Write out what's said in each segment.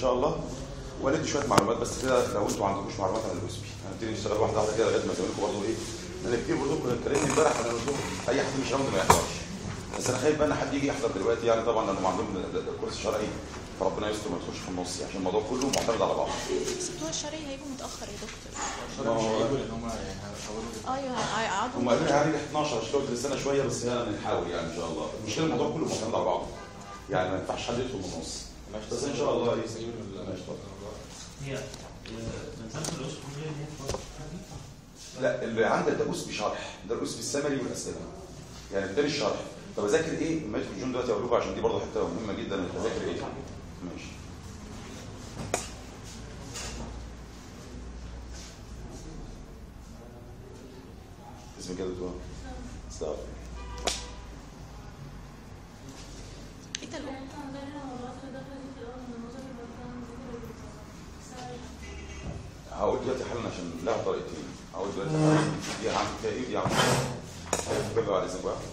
شاء الله وندي شويه معلومات بس كده لو انتوا ما عندكوش معلومات عن الاوسبي هنبتدي نشتغل واحده واحده كده لغايه ما اقول لكم برضه ايه انا كتير برضه كنا اتكلمنا امبارح عن النظام اي حد مش راوند ما يحضرش بس انا خايف بقى ان حد يجي يحضر دلوقتي يعني طبعا لانه عندهم الكورس الشرعي فربنا يستر ما يدخلش في النص يعني عشان الموضوع كله معتمد على بعض بس بتوع الشرعي هيجوا متاخر يا دكتور ما هو- ايوه هيقعدوا هم قالوا لي هنيجي 12 عشان كده لسه شويه بس يعني بنحاول يعني ان شاء الله المشكله الموضوع كله معتمد على بعضه يعني ما ينفعش حد يدخل من النص بس ان شاء الله ايه ماشي اتفضل. هي مسألة الأسر كلها إن هي تفضل. لا اللي عندك ده اسم شرح ده الاسم السمري والاسئله يعني بالتالي الشرح طب اذاكر ايه ما يدخل جون دلوقتي اقول لكم عشان دي برضه حته مهمه جدا انت تذاكر ايه ماشي اسمك كده دكتور استغفر ايه ده الأم؟ هقول دلوقتي حالا عشان لها طريقتين هقول دلوقتي حالا دي عم فيها ايه ودي عم بابا بعد اذنك بقى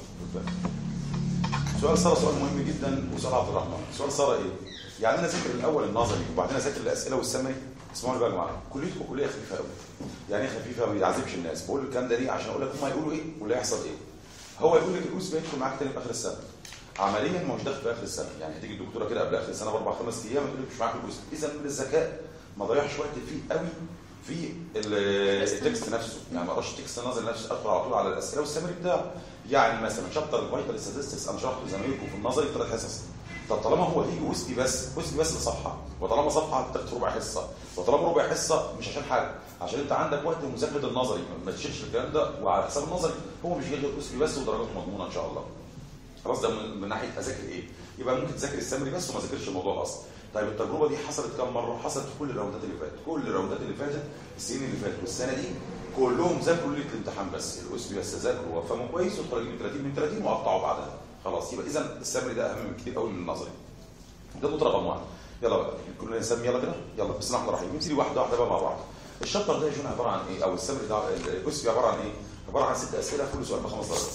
سؤال ساره سؤال مهم جدا وسؤال عبد الرحمن سؤال ساره ايه يعني انا اذاكر الاول النظري وبعدين اذاكر الاسئله والسمري اسمعوني بقى يا جماعه كليتكم كليه خفيفه قوي يعني ايه خفيفه ما بيعذبش الناس بقول الكلام ده ليه عشان اقول لك هم هيقولوا ايه واللي هيحصل ايه هو يقول لك الاسبوع يدخل معاك تاني في اخر السنه عمليا ما هوش داخل في اخر السنه يعني هتيجي الدكتوره كده قبل اخر السنه باربع خمس ايام تقول لك مش معاك الاسبوع اذا من الذكاء ما ضيعش وقت فيه قوي في ال- التكست نفسه يعني ما اقراش التكست النظري نفسه ادخل على طول على الاسئله والسمري بتاعه يعني مثلا شابتر الفيتال ستاتستكس انا شرحته لزمايلكم في النظري في ثلاث حصص طب طالما هو هيجي وسطي بس وسطي بس لصفحه وطالما صفحه هتاخد ربع حصه وطالما ربع حصه مش عشان حاجه عشان انت عندك وقت لمذاكره النظري ما تشيلش الكلام ده وعلى حساب النظري هو مش جاي غير وسطي بس ودرجاته مضمونه ان شاء الله خلاص ده من, من ناحيه اذاكر ايه يبقى ممكن تذاكر السمري بس وما ذاكرش الموضوع اصلا طيب التجربه دي حصلت كام مره حصلت في كل الراوندات اللي فاتت كل الراوندات اللي فاتت السنين اللي فاتت والسنه دي كلهم ذاكروا ليله الامتحان بس الاسبي بس ذاكروا وفهموا كويس وخرجوا من 30 من 30 وقطعوا بعدها خلاص يبقى اذا السمري ده اهم كتير قوي من النظري ده نقطه رقم واحد يلا بقى كلنا نسمي يلا كده يلا بسم الله الرحمن الرحيم نبتدي واحده واحده بقى مع بعض الشابتر ده يا جون عباره عن ايه او السمري ده الاسبي عباره عن ايه عباره عن ست اسئله كل سؤال بخمس درجات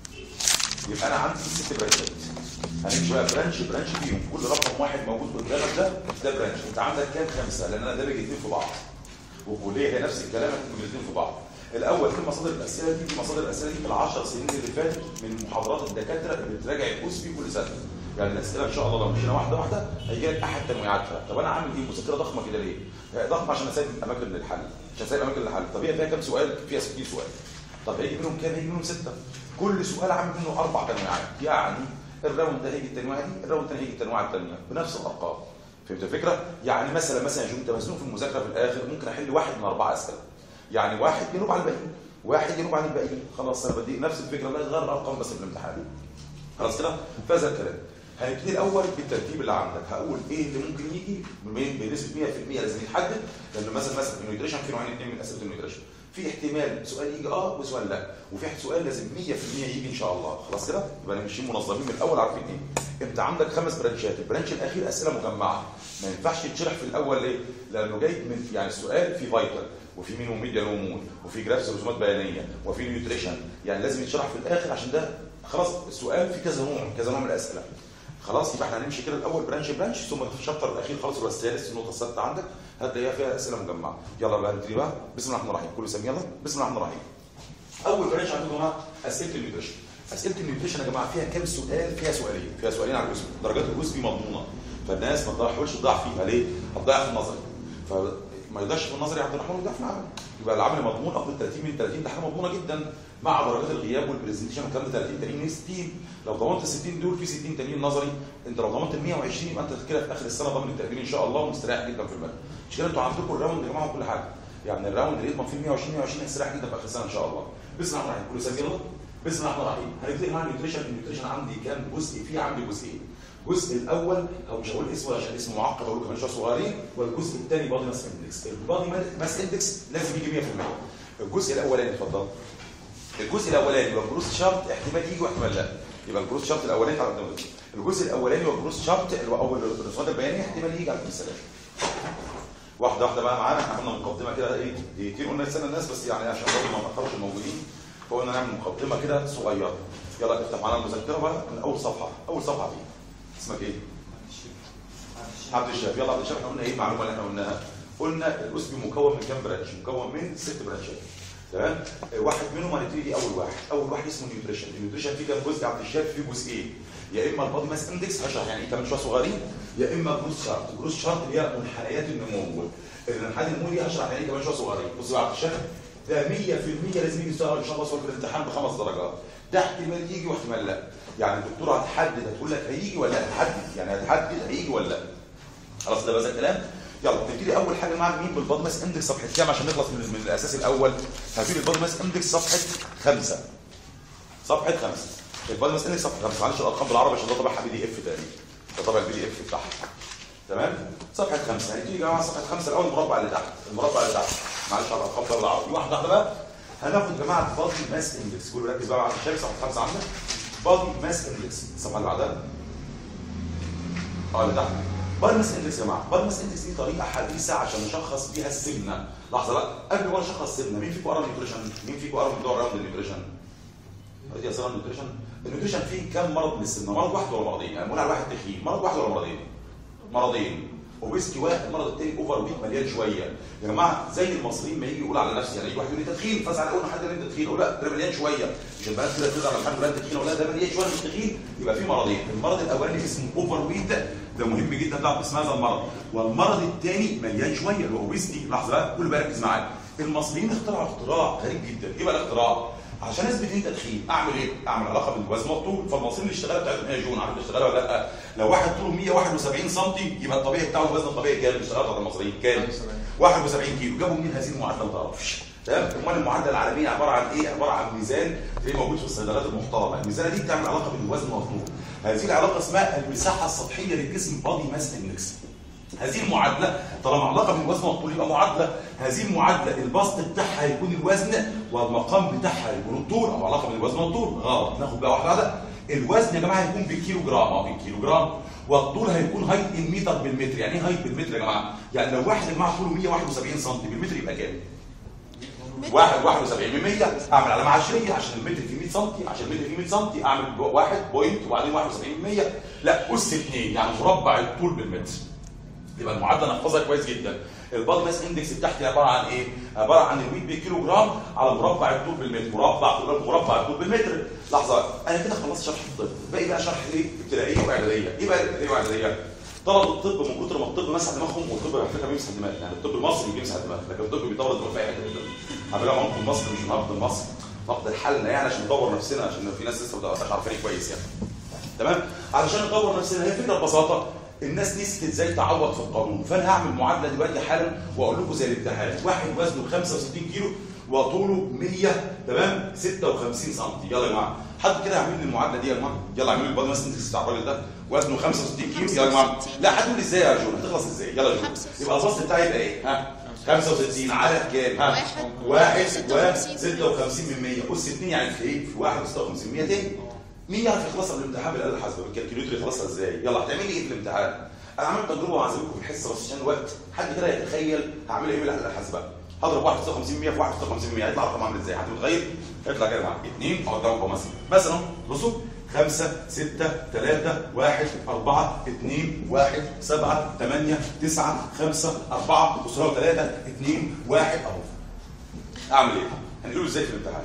يبقى انا عندي ست برانشات هنمشي بقى برانش برانش فيهم كل رقم واحد موجود قدامك ده ده برانش انت عندك كام خمسه لان انا دامج اثنين في بعض والكليه هي نفس الكلام هتكون الاثنين في بعض الاول في مصادر الاسئله دي في مصادر الاسئله دي في العشر سنين اللي فاتت من محاضرات الدكاتره اللي بتراجع الاسبي كل سنه يعني الاسئله ان شاء الله لو مشينا واحده واحده هيجي لك احد تنويعاتها طب انا عامل ايه مذاكره ضخمه كده ليه؟ هي ضخمه عشان اسيب اماكن للحل عشان اسيب اماكن للحل طب هي فيها كام سؤال؟ فيها 60 سؤال طب هيجي منهم كام؟ هيجي منهم سته كل سؤال عامل منه اربع تنويعات يعني الراوند ده هيجي التنويعه دي الراوند الثاني هيجي التنويعه الثانيه بنفس الارقام فهمت الفكره؟ يعني مثلا مثلا يا جو انت مزنوق في المذاكره في الاخر ممكن احل واحد من اربعه اسئله يعني واحد ينوب على الباقيين واحد ينوب عن الباقيين خلاص انا بدي نفس الفكره لا غير الارقام بس في الامتحان خلاص كده فاز الكلام هنبتدي الاول بالترتيب اللي عندك هقول ايه اللي ممكن يجي من بنسبه 100% لازم يتحدد لان مثلا مثلا النيوتريشن في نوعين اثنين من اسئله النيوتريشن في احتمال سؤال يجي اه وسؤال لا وفي سؤال لازم 100% يجي ان شاء الله خلاص كده يبقى ماشيين منظمين من الاول عارفين ايه انت عندك خمس برانشات البرانش الاخير اسئله مجمعه ما ينفعش يتشرح في الاول ليه لانه جاي من يعني السؤال في فايتال وفي مين وميديا هرمون وفي جرافس رسومات بيانيه وفي نيوتريشن يعني لازم يتشرح في الاخر عشان ده خلاص السؤال في كذا نوع كذا نوع من الاسئله خلاص يبقى احنا هنمشي كده الاول برانش برانش ثم في الشابتر الاخير خالص هو السادس النقطه السادسه عندك هتلاقيها فيها اسئله مجمعه يلا بقى نبتدي بقى بسم الله الرحمن الرحيم كله سمي يلا بسم الله الرحمن الرحيم اول برانش عندكم يا جماعه اسئله النيوتريشن اسئله النيوتريشن يا جماعه فيها كام سؤال فيها سؤالين فيها سؤالين على الجزء درجات الجزء مضمونه فالناس ما تحاولش تضيع فيها ليه هتضيع في النظري فما يضيعش في النظري عبد الرحمن ويضيع في العمل يبقى العمل مضمون اخد 30 من 30 ده حاجه مضمونه جدا مع درجات الغياب والبرزنتيشن والكلام ده 30 تانيين 60 لو ضمنت ال 60 دول في 60 تانيين نظري انت لو ضمنت ال 120 يبقى انت كده في اخر السنه ضامن التقدير ان شاء الله ومستريح جدا في الماده مش كده انتوا عندكم الراوند يا جماعه كل حاجه يعني الراوند اللي يضمن فيه 120 120 هيستريح جدا في اخر السنه ان شاء الله بسم الله الرحمن الرحيم كله سجل بسم الله الرحمن الرحيم هنبتدي مع النيوتريشن النيوتريشن عندي كام جزء فيه عندي جزئين الجزء الاول او مش هقول اسمه عشان اسمه معقد اقول كمان شويه صغيرين والجزء الثاني بادي ماس اندكس البادي ماس اندكس لازم يجي 100% الجزء الاولاني اتفضل الجزء الاولاني يبقى الجروس شارت احتمال يجي واحتمال لا يبقى الجروس شارت الاولاني تعالى قدام الجزء الاولاني هو الجروس شارت اللي هو اول الرسومات البيانيه احتمال يجي على السلام واحده واحده بقى معانا احنا عملنا مقدمه كده ايه دقيقتين قلنا نستنى الناس بس يعني عشان برضه ما ناخرش الموجودين فقلنا نعمل مقدمه كده صغيره يلا افتح معانا المذكره بقى من اول صفحه اول صفحه فيه اسمك ايه؟ عبد الشافي يلا عبد الشافي احنا قلنا ايه المعلومه اللي احنا قلناها قلنا الاسبي مكون من كام برانش مكون من ست برانشات تمام واحد منهم هنبتدي اول واحد اول واحد اسمه نيوتريشن النيوتريشن فيه كام جزء يا عبد الشافي فيه جزئين يا اما البادي ماس اندكس هشرح يعني ايه كمان شويه صغيرين يا اما جروس شارت جروس شارت اللي هي منحنيات النمو المنحنيات النمو دي هشرح يعني ايه كمان شويه صغيرين بص يا عبد الشافي ده 100% لازم يجي يشتغل ان شاء الله صور في الامتحان بخمس درجات ده احتمال يجي واحتمال لا يعني الدكتوره هتحدد هتقول لك هيجي ولا لا هتحدد يعني هتحدد هيجي ولا لا خلاص ده بس الكلام يلا نبتدي اول حاجه مع مين بالباد ماس اندكس صفحه كام عشان نخلص من, من الاساس الاول هنبتدي الباد ماس اندكس صفحه خمسة صفحه خمسة الباد ماس اندكس صفحه خمسة معلش الارقام بالعربي عشان ده طبعا بي دي اف تقريبا ده طبعا البي دي اف بتاعها تمام صفحه خمسة هنبتدي يا جماعه صفحه خمسة الاول المربع اللي تحت المربع اللي تحت معلش على الارقام ده بالعربي واحده واحده بقى هناخد يا جماعه بادي ماس اندكس كله ركز بقى على الشاشه صفحه خمسة عندك بادي ماس اندكس الصفحه اللي بعدها اه اللي تحت بارمس اندكس يا جماعه بارمس اندكس دي طريقه حديثه عشان نشخص بيها السمنه لحظه بقى قبل ما نشخص السمنه مين فيكم قرا النيوتريشن مين فيكم قرا موضوع راوند النيوتريشن دي يا ساره النيوتريشن النيوتريشن فيه كام مرض من السمنه مرض واحد ولا مرضين يعني بنقول على واحد تخين مرض واحد ولا مرضين مرضين اوبيستي واحد المرض الثاني اوفر ويت مليان شويه يا جماعه زي المصريين ما يجي يقول على نفسه يعني يجي واحد يقول لي انت تخين فاسال اقول حد يقول انت تخين اقول لا ده مليان شويه مش البنات كده تزعل الحمد لله انت تخين ولا ده مليان شويه مش تخين يبقى في مرضين المرض الاولاني اسمه اوفر ويت ده مهم جدا تعرف اسم هذا المرض والمرض الثاني مليان شويه اللي هو اوبيستي لحظه بقى كل بقى ركز معايا المصريين اخترعوا اختراع غريب جدا ايه بقى الاختراع عشان اثبت انت تخين اعمل ايه؟ اعمل علاقه بالوزن والطول فالمصريين اللي اشتغلوا بتاعتهم ايه يا جون عارف اشتغلوا ولا لا؟ لو واحد طوله 171 سم يبقى الطبيعي بتاعه الوزن الطبيعي كام؟ اشتغلوا بتاعت المصريين كام؟ 71 كيلو جابوا منين هذه المعادله ما تعرفش تمام امال المعادله العالميه عباره عن ايه؟ عباره عن ميزان زي موجود في الصيدليات المحترمه الميزانه دي بتعمل علاقه بين الوزن والطول هذه العلاقه اسمها المساحه السطحيه للجسم بادي ماس اندكس هذه المعادله طالما علاقه بين الوزن والطول يبقى معادله هذه المعادله البسط بتاعها يكون الوزن والمقام بتاعها يكون الطول او علاقه بين الوزن والطول غلط ناخد بقى واحده واحده الوزن يا جماعه هيكون بالكيلو جرام اه بالكيلو جرام والطول هيكون هايت ان متر بالمتر يعني ايه هايت بالمتر يا جماعه يعني لو واحد يا جماعه طوله 171 سم بالمتر يبقى كام واحد 71 من 100 اعمل علامه عشريه عشان المتر فيه 100 سم عشان المتر فيه 100 سم اعمل واحد بوينت وبعدين 71 من 100 لا اس 2 يعني مربع الطول بالمتر يبقى المعادله نحفظها كويس جدا البادي ماس اندكس بتاعتي عباره عن ايه عباره عن الويت بالكيلو جرام على مربع الطول بالمتر مربع طول مربع الطول بالمتر لحظه انا كده خلصت شرح الطب باقي بقى شرح ايه ابتدائيه واعداديه ايه بقى الابتدائيه واعداديه طلب الطب من كتر ما الطب مسح دماغهم والطب على فكره بيمسح دماغ يعني الطب المصري بيمسح دماغ لكن الطب بيطور دماغ في اي حته كده عاملها عمق المصري مش نقد المصري نقد حالنا يعني عشان نطور نفسنا عشان في ناس لسه مش عارفين كويس يعني تمام علشان نطور نفسنا هي فكره ببساطه الناس نسيت ازاي تعوض في القانون فانا هعمل معادله دلوقتي حالا واقول لكم زي الامتحان واحد وزنه 65 كيلو وطوله 100 تمام 56 سم يلا يا جماعه حد كده يعمل لي المعادله دي يا جماعه يلا اعملوا لي البادي ماس اندكس بتاع الراجل ده وزنه 65 كيلو يلا يا جماعه لا حد يقول لي ازاي يا جون هتخلص ازاي يلا يا جون يبقى الفصل بتاعي يبقى ايه ها 65 على كام ها واحد. 1 و 56 من 100 اس 2 يعني في ايه في 1 56 200 مين يعرف يخلصها بالامتحان بالاله الحاسبه بالكالكوليتر يخلصها ازاي يلا هتعمل لي ايه في الامتحان انا عملت تجربه وهعزمكم في الحصه بس عشان الوقت حد كده يتخيل هعمل ايه بالاله الحاسبه هضرب 1 56 100 في 1 56 100 هيطلع رقم عامل ازاي حد متخيل يطلع كده يا جماعه 2 قدامكم مثلا مثلا بصوا 5 6 3 1 4 2 1 7 8 9 5 4 بصوا 3 2 1 اهو اعمل ايه؟ هنقوله ازاي في الامتحان؟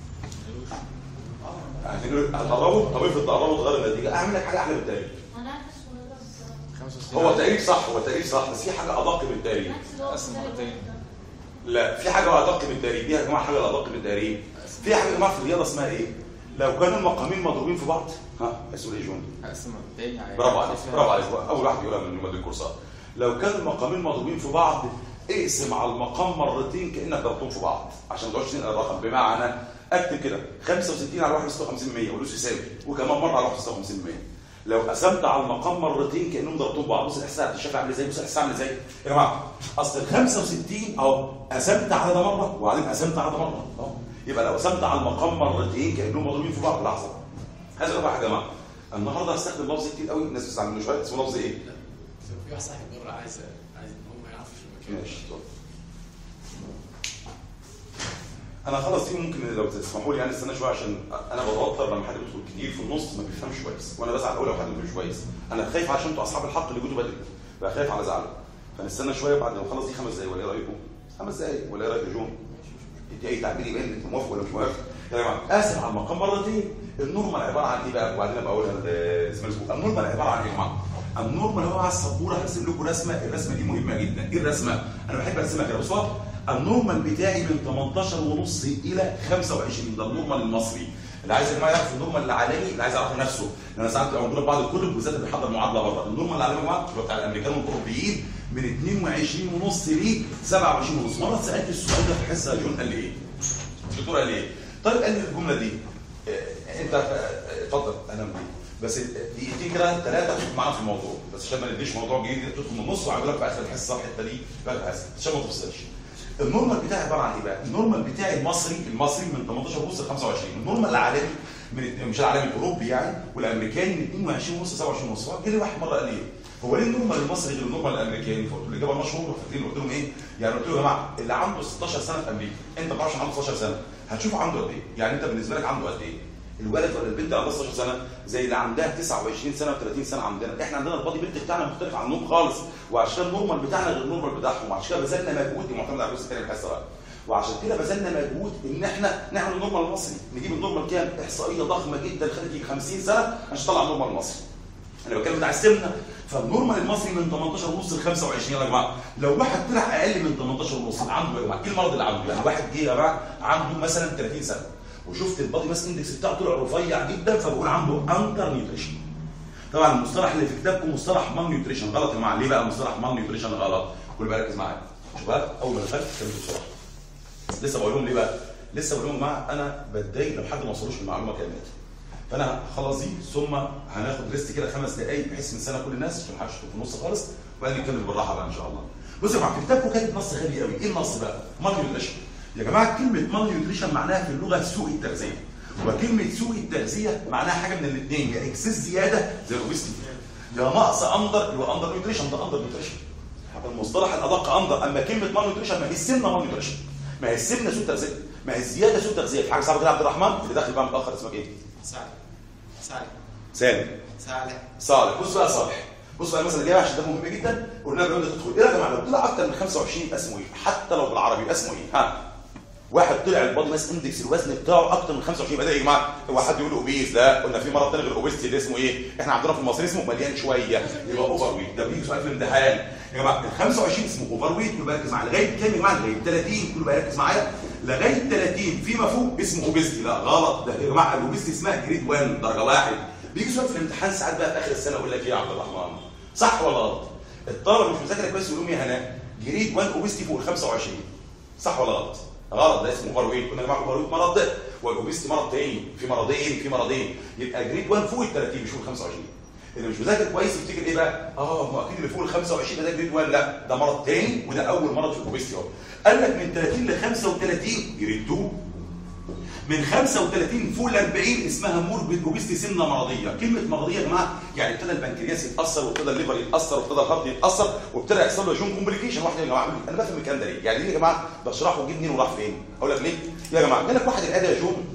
هتقربوا طب افرض تقربوا تغير النتيجه اعمل لك حاجه احلى من التاريخ هو التقريب صح هو التقريب صح بس في حاجه ادق من التقريب قسم مرتين لا في حاجه ادق من التقريب دي يا جماعه حاجه ادق من التقريب في حاجه يا جماعه في الرياضه اسمها ايه لو كانوا المقامين مضروبين في بعض ها اسمه ايه جون قسم مرتين يعني برافو عليك برافو عليك اول واحد يقولها من مدير الكورسات لو كان المقامين مضروبين في بعض اقسم على المقام مرتين كانك ضربتهم في بعض عشان ما تقعدش تنقل الرقم بمعنى اكتب كده 65 على 61 100 ودوس يساوي وكمان مره على 61 100 لو قسمت على المقام مرتين كانهم ضربتهم في بعض بص الاحساس عبد الشافي عامل ازاي بص الاحساس عامل ازاي يا جماعه اصل ال 65 اهو قسمت على ده مره وبعدين قسمت على ده مره اهو يبقى لو قسمت على المقام مرتين كانهم مضروبين في بعض لحظه هذا بقى يا جماعه النهارده هستخدم لفظ كتير قوي الناس بتزعل منه شويه اسمه لفظ ايه؟ في واحد صاحبي بره عايز عايز ان هو ما يعرفش المكان ماشي اتفضل. انا خلاص دي ممكن لو تسمحوا لي يعني استنى شويه عشان انا بتوتر لما حد بيدخل كتير في النص ما بيفهمش كويس وانا بزعل قوي لو حد ما بيفهمش كويس انا خايف عشان انتوا اصحاب الحق اللي جيتوا بدري فخايف على زعله فنستنى شويه بعد ما نخلص دي خمس دقايق ولا ايه رايكم؟ خمس دقايق ولا ايه رايك يا جون؟ انت اي تعبير يبان انت موافق ولا مش موافق؟ يا جماعه اسف على المقام مرتين النورمال عباره عن ايه بقى؟ وبعدين ابقى اقولها لزميل الاسبوع النورمال عباره عن ايه يا جماعه؟ النورمال هو على السبوره هرسم لكم رسمه الرسمه دي مهمه جدا ايه الرسمه؟ انا بحب ارسمها كده بصوا النورمال بتاعي من 18 ونص الى 25 ده النورمال المصري اللي عايز يا جماعه يعرف النورمال العالمي اللي عايز يعرف نفسه لان انا ساعات بتبقى موجوده في بعض الكتب بالذات اللي بيحضر معادله بره النورمال العالمي يا جماعه اللي هو بتاع الامريكان والاوروبيين من 22 ونص ل 27 ونص مره اتسالت السؤال ده في حصه جون قال لي ايه؟ الدكتور قال لي ايه؟ طيب قال لي الجمله دي آه، انت آه، اتفضل انا بيه بس دقيقتين كده ثلاثه تدخل معانا في الموضوع بس عشان ما نديش موضوع جديد تدخل من النص وهقول لك في اخر الحصه الحته دي بقى الحصه عشان ما تفصلش النورمال بتاعي عباره عن ايه بقى؟ النورمال بتاعي المصري المصري من 18 ونص ل 25 النورمال العالمي من مش العالمي الاوروبي يعني والامريكاني من 22 ونص ل 27 ونص جه لي واحد مره قال لي ايه؟ هو ليه النورمال المصري غير النورمال الامريكاني؟ فقلت له الاجابه المشهوره فاكرين قلت لهم ايه؟ يعني قلت له يا جماعه اللي عنده 16 سنه في امريكا انت ما تعرفش عنده 16 سنه هتشوفه عنده قد ايه؟ يعني انت بالنسبه لك عنده قد ايه؟ الولد ولا البنت عندها 16 سنه زي اللي عندها 29 سنه و30 سنه عندنا احنا عندنا البادي بيلد بتاعنا مختلف عنهم خالص وعشان النورمال بتاعنا غير النورمال بتاعهم وعشان كده بذلنا مجهود دي معتمد على الجزء الثاني من الحصه بقى وعشان كده بذلنا مجهود ان احنا نعمل النورمال المصري نجيب النورمال كام احصائيه ضخمه جدا خدت يجي 50 سنه عشان نطلع النورمال المصري انا بتكلم بتاع السمنه فالنورمال المصري من 18 ونص ل 25 يا جماعه لو واحد طلع اقل من 18 ونص عنده يا جماعه ايه المرض اللي عنده يعني واحد جه يا جماعه عنده مثلا 30 سنه وشفت البادي ماس اندكس بتاعه طلع رفيع جدا فبقول عنده اندر نيوتريشن طبعا المصطلح اللي في كتابكم مصطلح مال نيوتريشن غلط يا جماعه ليه بقى مصطلح مال نيوتريشن غلط كل بقى ركز معايا شباب اول ما دخلت اتكلمت بسرعه لسه بقول لهم ليه بقى لسه بقول لهم يا جماعه انا بتضايق لو حد ما وصلوش المعلومه كامله فانا هخلص دي ثم هناخد ريست كده خمس دقائق بحيث نسالها كل الناس عشان ما حدش يدخل في النص خالص وبعدين نكمل بالراحه بقى ان شاء الله بصوا يا جماعه في كتابكم كاتب نص غبي قوي ايه النص بقى مال نيوتريشن يا جماعه كلمه مال نيوتريشن معناها في اللغه سوء التغذيه وكلمه سوء التغذيه معناها حاجه من الاثنين يا اكسس زياده زي الاوبستي يا نقص اندر اللي هو اندر نيوتريشن ده اندر نيوتريشن المصطلح الادق اندر اما كلمه مال نيوتريشن ما هي السمنه مال نيوتريشن ما هي السمنه سوء تغذيه ما هي الزياده سوء تغذيه في حاجه صعبه كده يا عبد الرحمن اللي داخل بقى متاخر اسمك ايه؟ سالم سالم سالم سالم صالح بص بقى يا صالح بص بقى المثل اللي جاي عشان ده مهم جدا قلنا له انت تدخل ايه يا جماعه لو طلع اكتر من 25 يبقى اسمه ايه؟ حتى لو بالعربي يبقى اسمه ايه؟ ها واحد طلع البادي ماس اندكس الوزن بتاعه اكتر من 25 يبقى ده يا جماعه هو حد يقول اوبيز لا قلنا في مرض تاني غير اوبيستي اللي اسمه ايه؟ احنا عندنا في المصري اسمه مليان شويه يبقى اوفر ويت ده بيجي سؤال في الامتحان يا جماعه ال 25 اسمه اوفر ويت كله بيركز معايا لغايه كام يا جماعه لغايه 30 كله بيركز معايا لغايه 30 فيما فوق اسمه اوبيستي لا غلط ده يا جماعه الاوبيستي اسمها جريد 1 درجه واحد بيجي سؤال في الامتحان ساعات بقى في اخر السنه يقول لك ايه يا عبد الرحمن صح ولا غلط؟ الطلبه مش مذاكره كويس يقولوا لي يا هناء جريد 1 اوبيستي فوق ال 25 صح ولا غلط؟ غلط ده اسمه اوفر ويت كنا يا جماعه اوفر ويت مرض ده والاوبيستي مرض تاني في مرضين في مرضين يبقى جريد 1 فوق ال 30 مش فوق ال 25 اللي مش مذاكر كويس يفتكر ايه بقى؟ اه ما اكيد اللي فوق ال 25 ده جريد 1 لا ده مرض تاني وده اول مرض في الاوبيستي اهو قال لك من 30 ل 35 جريد 2 من 35 فوق ال 40 اسمها موربيد اوبيستي سمنه مرضيه، كلمه مرضيه يا جماعه يعني ابتدى البنكرياس يتاثر وابتدى الليفر يتاثر وابتدى الهارت يتاثر وابتدى يحصل له جون كومبليكيشن واحد يا جماعه يقول لي انا بفهم الكلام ده ليه؟ يعني ليه يا جماعه بشرحه وجيب منين وراح فين؟ اقول لك ليه؟ يا جماعه جالك واحد العياده يا جون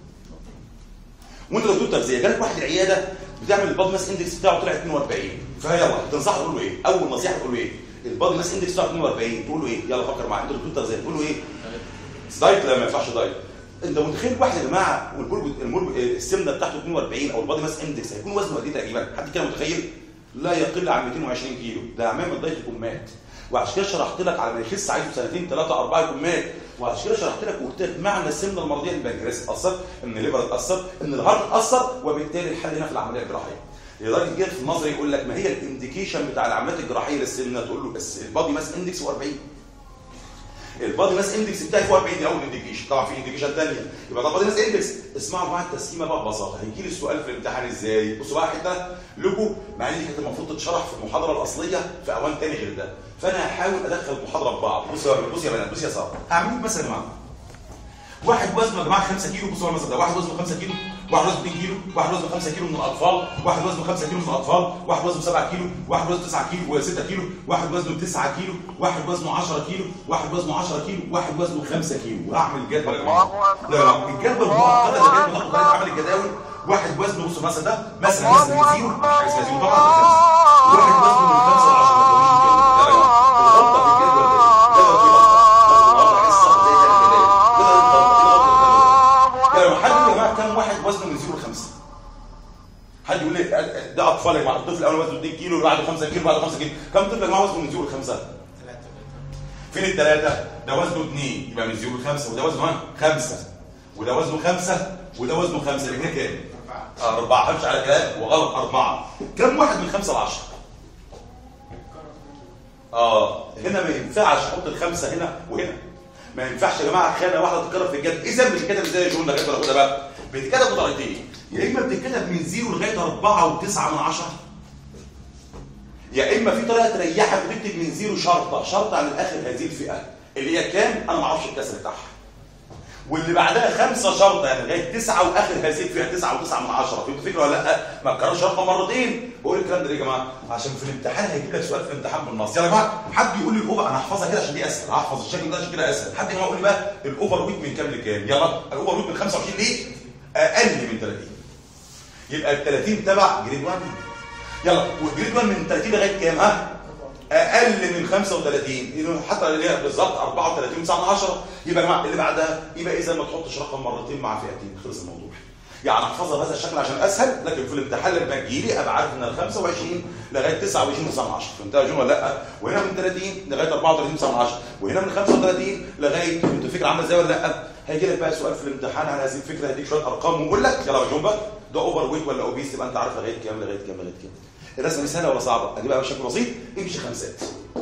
وانت دكتور تغذيه جالك واحد العياده بتعمل البادي ماس اندكس بتاعه طلع 42 فيلا تنصحه تقول له ايه؟ اول نصيحه تقول له ايه؟ البادي ماس اندكس بتاعه 42 تقول له ايه؟ يلا فكر معايا انت دكتور تغذيه تقول له ايه؟ دايت لا ما ينفعش دايت انت متخيل واحد يا جماعه والبرج المرج السمنه بتاعته 42 او البادي ماس اندكس هيكون وزنه قد ايه تقريبا؟ حد كده متخيل؟ لا يقل عن 220 كيلو ده عمام الدايت يكون مات وعشان كده شرحت لك على ما يخس عايزه سنتين ثلاثه اربعه يكون مات وعشان كده شرحت لك وقلت لك معنى السمنه المرضيه ان البنكرياس اتاثر ان الليفر اتاثر ان الهارت اتاثر وبالتالي الحل هنا في العمليه الجراحيه لدرجه جه في النظري يقول لك ما هي الانديكيشن بتاع العمليات الجراحيه للسمنه تقول له بس البادي ماس اندكس هو 40 البادي ماس اندكس بتاعي فوق 40 دي اول انديكيشن طبعا في انديكيشن ثانيه يبقى ده بادي ماس اندكس اسمعوا بقى التسكيمه بقى ببساطه هيجي لي السؤال في الامتحان ازاي بصوا بقى حته لكم مع ان دي كانت المفروض تتشرح في المحاضره الاصليه في اوان ثاني غير ده فانا هحاول ادخل المحاضره في بعض بصوا يا بصوا يا بنات بصوا يا ساره هعمل لكم مثلا يا جماعه واحد وزنه يا جماعه 5 كيلو بصوا على المثل ده واحد وزنه 5 كيلو واحد وزنه 2 كيلو واحد وزنه 5 كيلو من الاطفال واحد وزنه 5 كيلو من الاطفال واحد وزنه 7 كيلو واحد وزنه 9 كيلو و6 كيلو واحد وزنه 9 كيلو واحد وزنه 10 كيلو واحد وزنه 10 كيلو واحد وزنه 5 كيلو وهعمل الجدول يا جماعه لا لا الجدول المعقده اللي جاي بتاخد طريقه عمل الجداول واحد وزنه بص مثلا ده مثلا مثلا زيرو مش حاجه اسمها زيرو طبعا واحد وزنه من 5 ل 10 الاطفال يا جماعه الطفل الاول وزنه 2 كيلو اللي بعده 5 كيلو اللي بعده 5 كيلو كم طفل يا جماعه وزنه من 0 ل 5 ثلاثة فين الثلاثه ده وزنه 2 يبقى من 0 ل 5 وده وزنه ها 5 وده وزنه 5 وده وزنه 5 يبقى هنا كام أربعة آه، أربعة همشي على كلام وغلط أربعة كم واحد من خمسة لعشرة؟ آه هنا ما ينفعش أحط الخمسة هنا وهنا ما ينفعش يا جماعة خانة واحدة تتكرر في الجد إذا بتتكتب إزاي يا جون ده كده خدها بقى بتتكتب بطريقتين يا إما بتتكتب من زيرو لغاية أربعة وتسعة من عشرة يا إما في طريقة تريحك وتكتب من زيرو شرطة شرطة عن الآخر هذه الفئة اللي هي كام؟ أنا ما أعرفش الكسر بتاعها واللي بعدها خمسة شرطة يعني لغاية تسعة وآخر هذه الفئة تسعة وتسعة من عشرة فهمت الفكرة ولا لأ؟ ما تكررش رقم مرتين بقول الكلام ده ليه يا جماعة؟ عشان في الامتحان هيجيب لك سؤال في الامتحان بالنص يلا يا جماعة حد يقول لي الأوفر أنا هحفظها كده عشان دي أسهل هحفظ الشكل ده عشان كده أسهل حد يا جماعة يقول لي بقى الأوفر ويت من كام لكام؟ يلا الأوفر ويت من 25 ليه؟ أقل من 30 يبقى ال 30 تبع جريد 1 يلا والجريد 1 من 30 لغاية كام ها؟ اقل من 35 إذا حتى اللي هي بالظبط 34 9 من 10 يبقى يا جماعه اللي بعدها يبقى اذا ما تحطش رقم مرتين مع فئتين خلص الموضوع يعني احفظها بهذا الشكل عشان اسهل لكن في الامتحان لما تجي لي ابقى عارف ان ال 25 لغايه 29 9 من 10 فهمتها يا جون ولا لا؟ وهنا من 30 لغايه 34 9 من 10 وهنا من 35 لغايه انت الفكره عامله ازاي ولا لا؟ هيجي لك بقى سؤال في الامتحان على هذه الفكره هديك شويه ارقام ويقول لك يلا يا جون بقى ده اوفر ويت ولا اوبيس يبقى انت عارف لغايه كام لغايه كام لغايه كام الرسمه دي سهله ولا صعبه؟ اجيبها بشكل بسيط امشي خمسات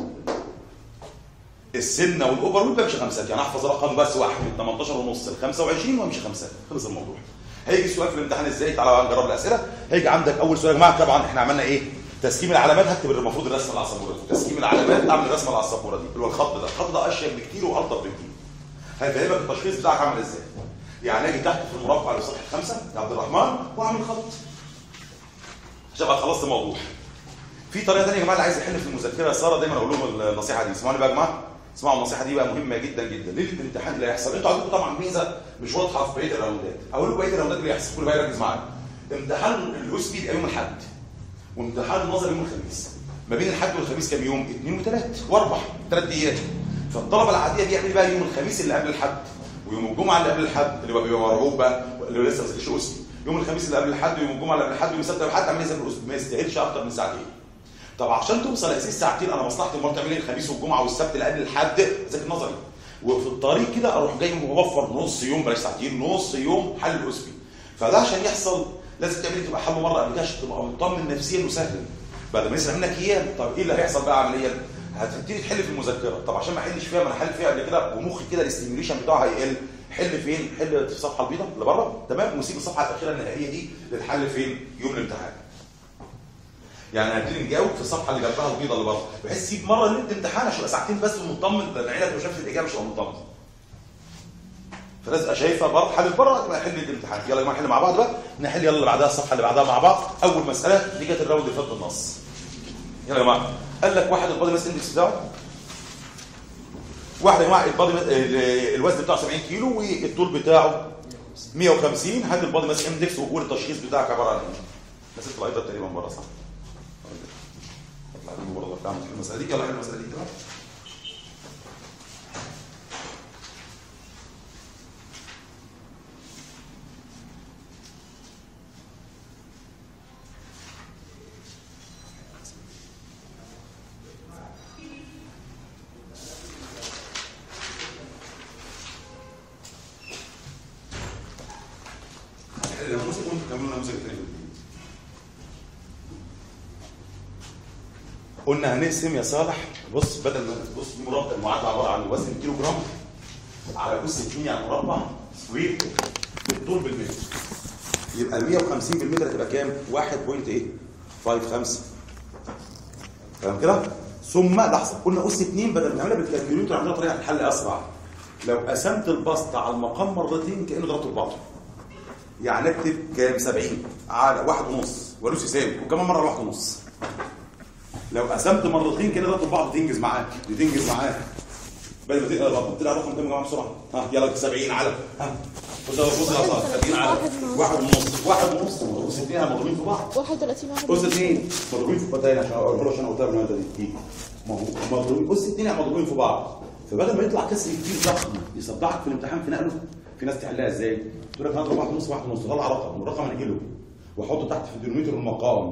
السنه والاوفر ويت بمشي خمسات يعني احفظ رقم بس واحد من 18 ونص ل 25 وامشي خمسات خلص الموضوع هيجي السؤال في الامتحان ازاي تعالى بقى نجرب الاسئله هيجي عندك اول سؤال يا جماعه طبعا احنا عملنا ايه تسكيم العلامات هكتب المفروض الرسمه اللي على السبوره دي تسكيم العلامات اعمل الرسمه اللي على السبوره دي اللي هو الخط ده الخط ده اشيك بكتير والطف بكتير هيفهمك التشخيص بتاعك عامل ازاي يعني اجي تحت في المربع اللي في صفحه خمسه يا عبد الرحمن واعمل خط عشان ابقى خلصت الموضوع في طريقه ثانيه يا جماعه اللي عايز يحل في المذكره ساره دايما اقول لهم النصيحه دي اسمعوني بقى يا جماعه اسمعوا النصيحه دي بقى مهمه جدا جدا ليه الامتحان اللي هيحصل انتوا عندكم طبعا ميزه مش واضحه في بقيه الراوندات اقول لكم بقيه الراوندات اللي هيحصل كل بقى يركز معايا امتحان الهوسبي بيبقى يوم الاحد وامتحان النظري يوم الخميس ما بين الحد والخميس كام يوم؟ اثنين وثلاث واربع ثلاث ايام فالطلبه العاديه بيعمل بقى يوم الخميس اللي قبل الحد ويوم الجمعه اللي قبل الحد اللي بقى بيبقى مرعوب بقى اللي هو لسه ما ذاكرش اسمي يوم الخميس اللي قبل الحد ويوم الجمعه اللي قبل الحد ويوم السبت اللي قبل الحد عمال يذاكر اسمي ما يستاهلش اكتر من ساعتين طب عشان توصل لهذه الساعتين انا مصلحتي امال تعمل ايه الخميس والجمعه والسبت اللي قبل الحد ذاكر نظري وفي الطريق كده اروح جاي موفر نص يوم بلاش ساعتين نص يوم حل الاسبي فده عشان يحصل لازم تعمل تبقى حله مره قبل كده عشان تبقى مطمن نفسيا وسهل بعد ما يسرق منك ايام طب ايه اللي هيحصل بقى عمليا هتبتدي تحل في المذكره طب عشان ما احلش فيها ما انا حل فيها قبل كده ومخي كده الاستيميوليشن بتاعها هيقل حل فين حل في الصفحه البيضاء اللي بره تمام وسيب الصفحه الاخيره النهائيه دي للحل فين يوم الامتحان يعني هنبتدي نجاوب في الصفحه اللي جنبها البيضاء اللي بره بحيث تسيب مره ليله امتحان عشان يبقى ساعتين بس ومطمن لان عينك لو شافت الاجابه مش هتبقى مطمن فلازم ابقى شايفها بره حل بره تبقى حل الامتحان يلا يا جماعه نحل مع بعض بقى نحل يلا اللي بعدها الصفحه اللي بعدها مع بعض اول مساله دي كانت الراوند اللي فات بالنص يلا يا جماعه قال لك واحد البادي ماس اندكس بتاعه واحد يا جماعه البادي ماس الوزن بتاعه 70 كيلو والطول بتاعه 150 هات البادي ماس اندكس وقول التشخيص بتاعك عباره عن ايه بس اطلع ايضا تقريبا بره صح اطلع دي بره بتاع المساله دي يلا حل المساله دي كده النموذج وانتوا كملوا النموذج الثاني قلنا هنقسم يا صالح بص بدل ما بص دي مربع المعادله عباره عن وزن كيلو جرام على جزء 2 يعني مربع سكوير الطول بالمتر يبقى ال 150 بالمتر هتبقى كام؟ 1.8 ايه؟ 55 تمام كده؟ ثم لحظه قلنا اس 2 بدل ما نعملها بالكالكوليتر عندنا طريقه الحل اسرع لو قسمت البسط على المقام مرتين كانه ضربته ببعضه يعني اكتب كام 70 على واحد ونص ولوس يساوي وكمان مره واحد ونص لو قسمت مرتين كده ضربت بعض تنجز معاك تنجز معاك بدل ما تقرا رقم تلاقي رقم كام يا جماعه بسرعه ها يلا 70 على ها بص يا بص يا صاحبي 70 على واحد ونص واحد ونص ونص اثنين مضروبين في بعض 31 واحد بص اثنين مضروبين في بعض تاني عشان اقول له عشان قلت لك دي ما هو مضروبين بص اثنين مضروبين في بعض فبدل ما يطلع كسر كتير ضخم يصدعك في الامتحان في نقله في ناس تحلها ازاي؟ تقول لك هضرب واحد ونص واحد ونص طلع رقم والرقم هنقله واحطه تحت في الدينوميتر المقام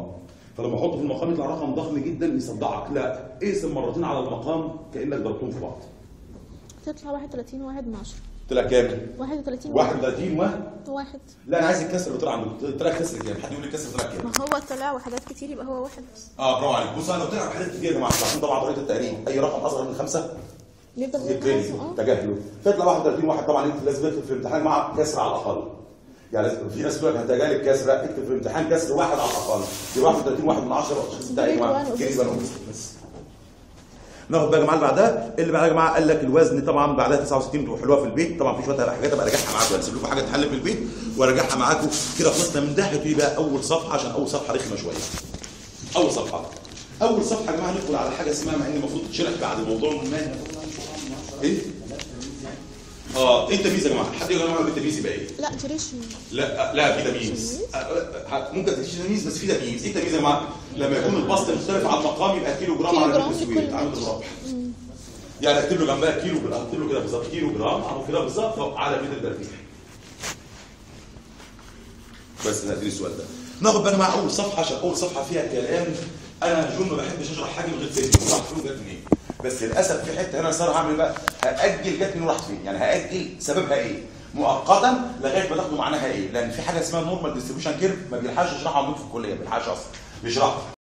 فلما احطه في المقام يطلع رقم ضخم جدا يصدعك لا اقسم مرتين على المقام كانك ضربتهم في بعض تطلع 31 واحد من 10 طلع كام 31 31 و واحد لا انا عايز الكسر اللي طلع عندك طلع كسر كام حد يقول لي الكسر طلع كام ما هو طلع وحدات كتير يبقى هو واحد بس اه برافو عليك بص انا لو طلع حاجات كتير يا جماعه عشان طبعا طريقه التقريب اي رقم اصغر من خمسه بيفضل زي يتجري ما هو. اه تجاهله تطلع 31 واحد طبعا انت لازم تكتب في الامتحان مع كسر على الاقل يعني لازم- في ناس تقول لك انت جالك كسر لا اكتب في الامتحان كسر واحد على الاقل يبقى 31 واحد من 10 التشخيص بتاعي يا جماعه جريد جريد وان وان بس ناخد بقى يا جماعه اللي بعدها اللي بعدها يا جماعه قال لك الوزن طبعا بعدها 69 تبقوا حلوها في البيت طبعا في شويه حاجات ابقى راجعها معاكم هسيب لكم حاجه تحل في البيت وارجعها معاكم كده خلصنا من ده هتبتدي بقى اول صفحه عشان اول صفحه رخمه شويه اول صفحه اول صفحه يا جماعه ندخل على حاجه اسمها مع ان المفروض تشرح بعد موضوع المهنه ايه اه ايه التمييز يا جماعه حد يقول يا جماعه التمييز يبقى ايه لا جريشن لا لا في تمييز أه، أه، ممكن تديش تمييز بس في تمييز ايه التمييز يا جماعه لما يكون البسط مختلف عن المقام يبقى كيلو جرام كيلو على جرام متر لكل سويد عامل متر. الربح يعني اكتب له جنبها كيلو جرام اكتب له كده بالظبط كيلو جرام او كده بالظبط على متر تربيع بس ده السؤال ده ناخد بقى مع اول صفحه عشان اول صفحه فيها كلام انا جون ما بحبش اشرح حاجه من غير فيديو راح فين جت منين بس للاسف في حته هنا صار هعمل بقى هاجل جت من راحت فين يعني هاجل سببها ايه مؤقتا لغايه ما تاخدوا معناها ايه لان في حاجه اسمها نورمال ديستريبيوشن كيرف ما بيلحقش يشرحها عندكم في الكليه ما بيلحقش اصلا بيشرحها